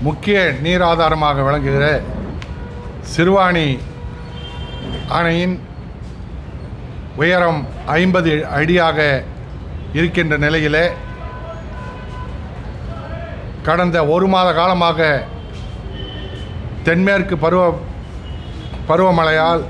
முக்கிய நீர் ஆதாரமாக விளங்குகிற சிறுவாணி அணையின் உயரம் ஐம்பது அடியாக இருக்கின்ற நிலையிலே கடந்த ஒரு மாத காலமாக தென்மேற்கு பருவ பருவமழையால்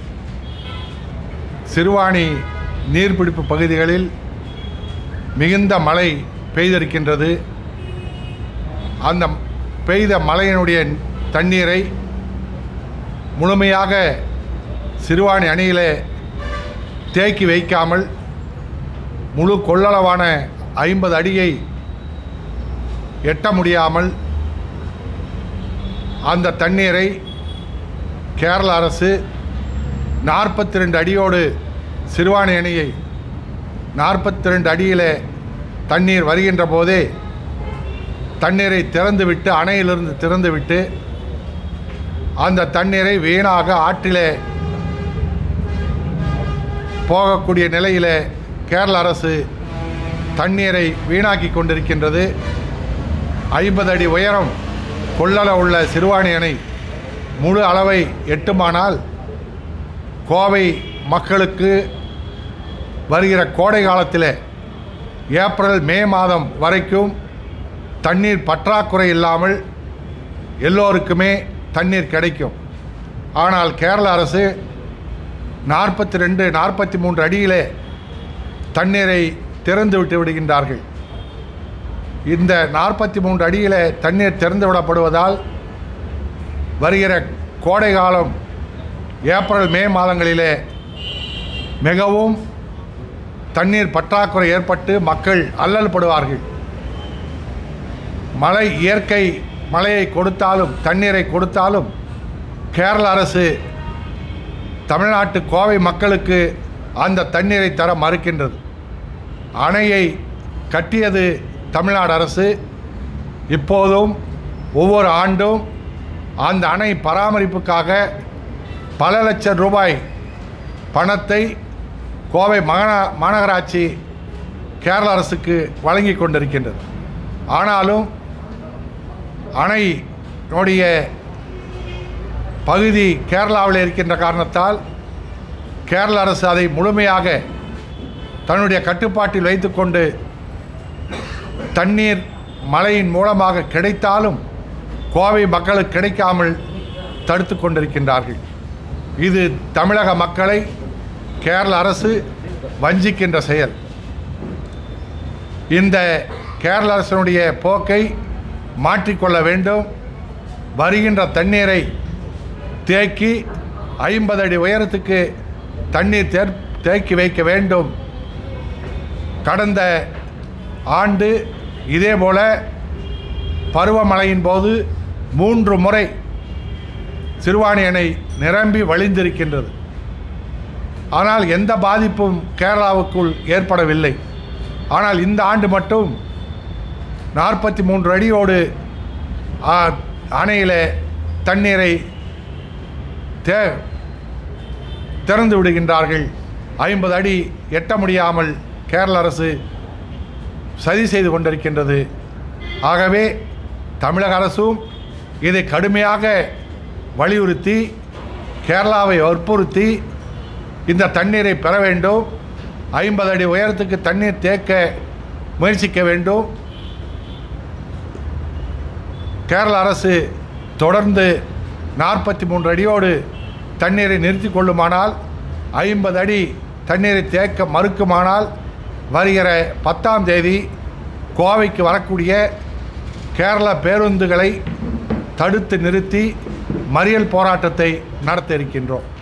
சிறுவாணி நீர்பிடிப்பு பகுதிகளில் மிகுந்த மழை பெய்திருக்கின்றது அந்த பெய்த மழையினுடைய தண்ணீரை முழுமையாக சிறுவாணி அணையிலே தேக்கி வைக்காமல் முழு கொள்ளளவான ஐம்பது அடியை எட்ட முடியாமல் அந்த தண்ணீரை கேரள அரசு நாற்பத்தி ரெண்டு அடியோடு சிறுவாணி அணையை நாற்பத்தி ரெண்டு அடியில் தண்ணீர் வருகின்ற போதே தண்ணீரை திறந்துவிட்டு அணையிலிருந்து திறந்துவிட்டு அந்த தண்ணீரை வீணாக ஆற்றிலே போகக்கூடிய நிலையில் கேரள அரசு தண்ணீரை வீணாக்கி கொண்டிருக்கின்றது ஐம்பது அடி உயரம் கொள்ளள உள்ள சிறுவாணி அணை முழு அளவை எட்டுமானால் கோவை மக்களுக்கு வருகிற கோடை காலத்தில் ஏப்ரல் மே மாதம் வரைக்கும் தண்ணீர் பற்றாக்குறை இல்லாமல் எல்லோருக்குமே தண்ணீர் கிடைக்கும் ஆனால் கேரள அரசு நாற்பத்தி ரெண்டு நாற்பத்தி மூன்று அடியிலே தண்ணீரை திறந்து விட்டு விடுகின்றார்கள் இந்த நாற்பத்தி மூன்று அடியிலே தண்ணீர் திறந்து விடப்படுவதால் வருகிற கோடை காலம் ஏப்ரல் மே மாதங்களிலே மிகவும் தண்ணீர் பற்றாக்குறை ஏற்பட்டு மக்கள் அல்லல் படுவார்கள் மழை இயற்கை மழையை கொடுத்தாலும் தண்ணீரை கொடுத்தாலும் கேரள அரசு தமிழ்நாட்டு கோவை மக்களுக்கு அந்த தண்ணீரை தர மறுக்கின்றது அணையை கட்டியது தமிழ்நாடு அரசு இப்போதும் ஒவ்வொரு ஆண்டும் அந்த அணை பராமரிப்புக்காக பல லட்சம் ரூபாய் பணத்தை கோவை மாநா மாநகராட்சி கேரள அரசுக்கு வழங்கி கொண்டிருக்கின்றது ஆனாலும் அணையினுடைய பகுதி கேரளாவில் இருக்கின்ற காரணத்தால் கேரள அரசு அதை முழுமையாக தன்னுடைய கட்டுப்பாட்டில் வைத்துக்கொண்டு தண்ணீர் மழையின் மூலமாக கிடைத்தாலும் கோவை மக்களுக்கு கிடைக்காமல் தடுத்து கொண்டிருக்கின்றார்கள் இது தமிழக மக்களை கேரள அரசு வஞ்சிக்கின்ற செயல் இந்த கேரள அரசினுடைய போக்கை மாற்றிக்கொள்ள வேண்டும் வருகின்ற தண்ணீரை தேக்கி ஐம்பது அடி உயரத்துக்கு தண்ணீர் தேர் தேக்கி வைக்க வேண்டும் கடந்த ஆண்டு இதேபோல பருவமழையின் போது மூன்று முறை சிறுவாணி அணை நிரம்பி வழிந்திருக்கின்றது ஆனால் எந்த பாதிப்பும் கேரளாவுக்குள் ஏற்படவில்லை ஆனால் இந்த ஆண்டு மட்டும் நாற்பத்தி மூன்று அடியோடு ஆ, அணையிலே தண்ணீரை தே திறந்து விடுகின்றார்கள் ஐம்பது அடி எட்ட முடியாமல் கேரள அரசு சதி செய்து கொண்டிருக்கின்றது ஆகவே தமிழக அரசும் இதை கடுமையாக வலியுறுத்தி கேரளாவை வற்புறுத்தி இந்த தண்ணீரை பெற வேண்டும் ஐம்பது அடி உயரத்துக்கு தண்ணீர் தேக்க முயற்சிக்க வேண்டும் கேரள அரசு தொடர்ந்து நாற்பத்தி மூன்று அடியோடு தண்ணீரை நிறுத்தி கொள்ளுமானால் ஐம்பது அடி தண்ணீரை தேக்க மறுக்குமானால் வருகிற பத்தாம் தேதி கோவைக்கு வரக்கூடிய கேரள பேருந்துகளை தடுத்து நிறுத்தி மறியல் போராட்டத்தை நடத்த இருக்கின்றோம்